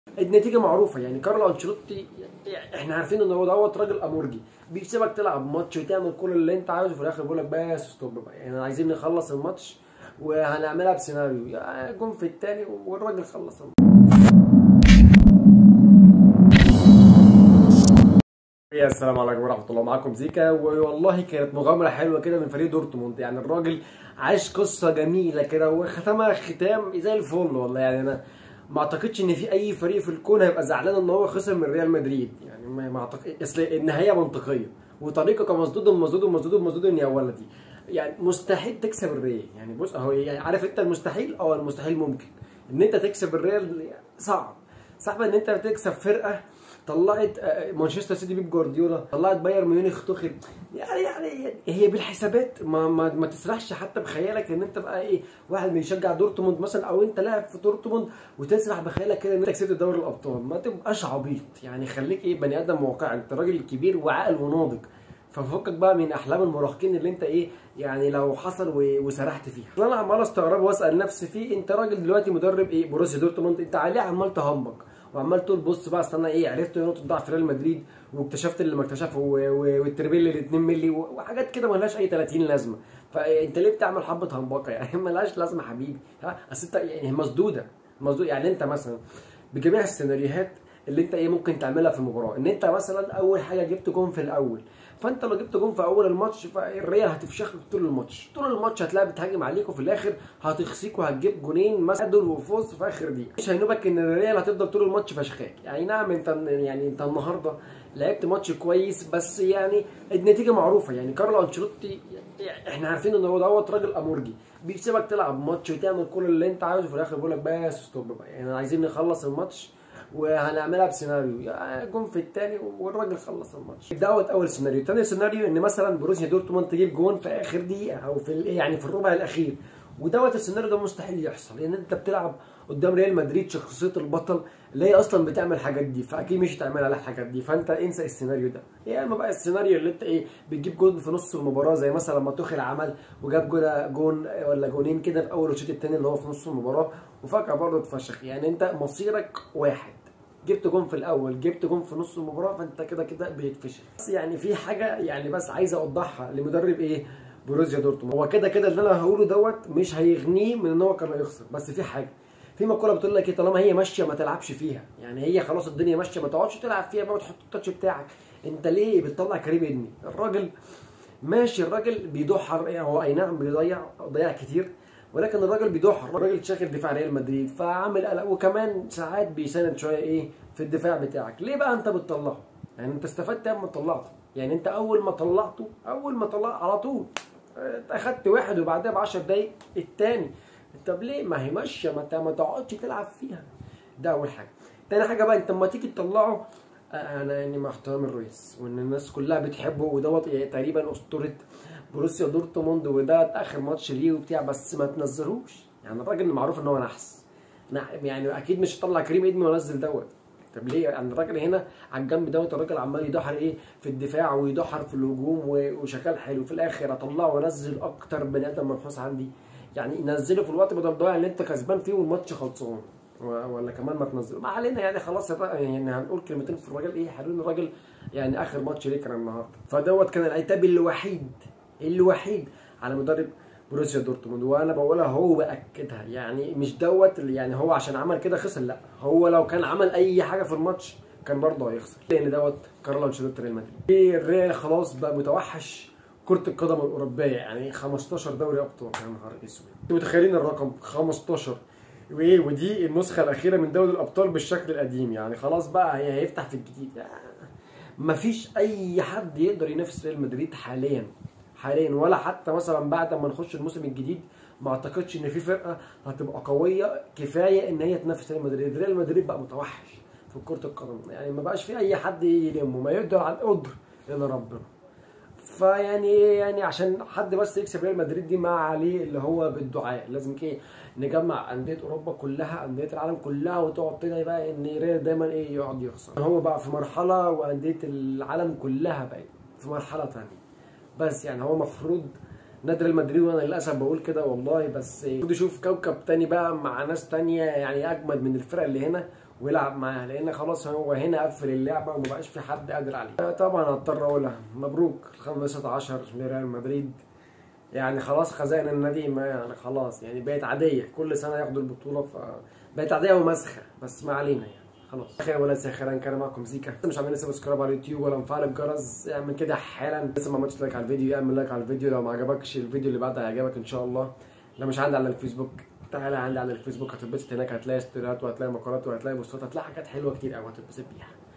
النتيجه معروفه يعني كارلو انشيلوتي احنا عارفين ان هو دوت راجل امورجي بيسيبك تلعب ماتش وتعمل كل اللي انت عاوزه في الاخر بيقول لك بس ستوب بقى يعني عايزين نخلص الماتش وهنعملها بسيناريو يعني جون في الثاني والراجل خلص الماتش يا السلام عليكم ورحمه الله معاكم زيكا والله كانت مغامره حلوه كده من فريق دورتموند يعني الراجل عاش قصه جميله كده وختمها ختام زي الفل والله يعني انا ما اعتقدش ان في اي فريق في الكون هيبقى زعلان ان هو خسر من ريال مدريد يعني ما ما اعتقد اصل النهايه منطقيه وطريقك مسدود مسدود مسدود مسدود يا ولدي يعني مستحيل تكسب الريال يعني بص اهو يعني عارف انت المستحيل اه المستحيل ممكن ان انت تكسب الريال صعب صعب ان انت تكسب فرقه طلعت مانشستر سيتي بيب جوارديولا طلعت بايرن ميونخ توخيل يعني يعني هي بالحسابات ما, ما, ما تسرحش حتى بخيالك ان انت بقى ايه واحد بيشجع دورتموند مثلا او انت لاعب في دورتموند وتسرح بخيالك كده ان انت كسبت دوري الابطال ما تبقاش عبيط يعني خليك ايه بني ادم واقعي انت راجل كبير وعاقل وناضج ففكك بقى من احلام المراهقين اللي انت ايه يعني لو حصل وسرحت فيها انا عمال استغرب واسال نفسي فيه انت راجل دلوقتي مدرب ايه بروسيا دورتموند انت عليه عمال تهمك وعمال تقول بص بقى استنى ايه عرفت نقطه ضعف ريال مدريد واكتشفت اللي ما اكتشفه والتربيل اللي 2 مللي وحاجات كده مالهاش اي 30 لازمه فانت ليه بتعمل حبه همبكه يعني مالهاش لازمه حبيبي ها اصل انت يعني مسدوده مسدود يعني انت مثلا بجميع السيناريوهات اللي انت ايه ممكن تعملها في المباراه ان انت مثلا اول حاجه جبت جون في الاول فانت لو جبت جون في اول الماتش فالريال هتفشخك طول الماتش طول الماتش هتلاقي بتهاجم عليك وفي الاخر هتخسيك وهتجيب جونين مثلا دول وفوز في اخر دقيقه مش هينوبك ان الريال هتفضل طول الماتش فشخاك يعني نعم انت يعني انت النهارده لعبت ماتش كويس بس يعني النتيجه معروفه يعني كارلو انشيلوتي احنا عارفين ان هو دوت راجل امورجي بيسيبك تلعب ماتش وتعمل كل اللي انت عاوزه في الاخر بيقول لك بس ستوب بقى يعني عايزين نخلص الماتش وهنعملها بسيناريو يعني جون في الثاني والراجل خلص الماتش دوت اول سيناريو ثاني سيناريو ان مثلا بروسيا دورتموند تجيب جون في اخر دقيقه او في يعني في الربع الاخير ودوت السيناريو ده مستحيل يحصل لان انت بتلعب قدام ريال مدريد شخصيه البطل اللي هي اصلا بتعمل الحاجات دي فاكيد مش هتعمل عليها الحاجات دي فانت انسى السيناريو ده يا يعني اما بقى السيناريو اللي انت ايه بتجيب جون في نص المباراه زي مثلا لما توخيل عمل وجاب جون جون ولا جونين كده في اول والشوط الثاني اللي هو في نص المباراه وفجاه برضه اتفشخ يعني انت مصيرك واحد جبت جون في الاول جبت جون في نص المباراه فانت كده كده بيتفشل بس يعني في حاجه يعني بس عايز اوضحها لمدرب ايه بروسيا دورتموند هو كده كده اللي انا هقوله دوت مش هيغنيه من ان هو كان هيخسر بس في حاجه في مقوله بتقول لك ايه طالما هي ماشيه ما تلعبش فيها يعني هي خلاص الدنيا ماشيه ما تقعدش تلعب فيها بقى وتحط التاتش بتاعك انت ليه بتطلع كريم ابني الراجل ماشي الراجل بيدحر يعني هو اي نعم بيضيع ضيع كتير ولكن الراجل بيدحر الراجل شاغل دفاع ريال مدريد فعامل قلق وكمان ساعات بيساند شويه ايه في الدفاع بتاعك ليه بقى انت بتطلعه يعني انت استفدت اما طلعته يعني انت اول ما طلعته اول ما طلع على طول اخدت واحد وبعدها ب 10 دقايق الثاني طب ليه ما هي ماشيه ما انت ما تقعدش تلعب فيها ده اول حاجه تاني حاجه بقى انت لما تيجي تطلعه انا يعني مع احترام الرئيس وان الناس كلها بتحبه ودوت يعني تقريبا اسطوره بروسيا دورتموند وده اخر ماتش ليه وبتاع بس ما تنزلهوش يعني الراجل معروف ان هو نحس يعني اكيد مش هطلع كريم ادمي وانزل دوت طب ليه يعني الراجل هنا على الجنب دوت الراجل عمال يدحر ايه في الدفاع ويدحر في الهجوم وشغال حلو في الاخر اطلعه وانزل اكتر بني ادم منحوس عندي يعني ينزله في الوقت بدل الضايع اللي انت كسبان فيه والماتش خلصان ولا كمان ما تنزله ما علينا يعني خلاص يعني هنقول كلمتين في الراجل ايه حلوين الراجل يعني اخر ماتش ليه كان النهارده فدوت كان العتاب الوحيد الوحيد على مدرب بروسيا دورتموند وانا بقولها هو باكدها يعني مش دوت يعني هو عشان عمل كده خسر لا هو لو كان عمل اي حاجه في الماتش كان برضه هيخسر لان دوت كارلو انشيلوتي ريال مدريد الريال خلاص بقى متوحش كرة القدم الأوروبية يعني 15 دوري أبطال يا نهار أسود أنتوا متخيلين الرقم 15 وإيه ودي النسخة الأخيرة من دوري الأبطال بالشكل القديم يعني خلاص بقى هي هيفتح في الجديد يعني مفيش أي حد يقدر ينافس ريال مدريد حاليا حاليا ولا حتى مثلا بعد ما نخش الموسم الجديد ما اعتقدش ان في فرقه هتبقى قويه كفايه ان هي تنافس ريال مدريد ريال مدريد بقى متوحش في كره القدم يعني ما بقاش في اي حد يلمه ما يقدر على القدر الا ربنا فيعني يعني عشان حد بس يكسب ريال مدريد دي ما عليه اللي هو بالدعاء لازم كده نجمع انديه اوروبا كلها انديه العالم كلها وتقعد تدعي بقى ان ريال دايما ايه يقعد يخسر هو بقى في مرحله وانديه العالم كلها بقت في مرحله ثانيه بس يعني هو مفروض نادي ريال مدريد وانا للاسف بقول كده والله بس المفروض يشوف كوكب تاني بقى مع ناس تانية يعني اجمد من الفرق اللي هنا ويلعب معاها لان خلاص هو هنا قفل اللعبه وما بقاش في حد قادر عليه طبعا هضطر اقولها مبروك ال 15 لريال مدريد يعني خلاص خزائن النادي ما يعني خلاص يعني بقت عاديه كل سنه ياخدوا البطوله ف بقت عاديه ومسخه بس ما علينا يعني خلاص خير ولا خير كان معكم زيكا مش عاملين سبسكرايب على اليوتيوب ولا مفعل الجرس اعمل كده حالا لسه ما عملتش لايك على الفيديو اعمل لايك على الفيديو لو ما عجبكش الفيديو اللي بعده هيعجبك ان شاء الله لو مش عندي على الفيسبوك تعالى عندي على الفيسبوك هتتبسط هناك هتلاقي ستوريات وهتلاقي مقالات وهتلاقي بوستات هتلاقي حاجات حلوه كتير قوي هتتبسط بيها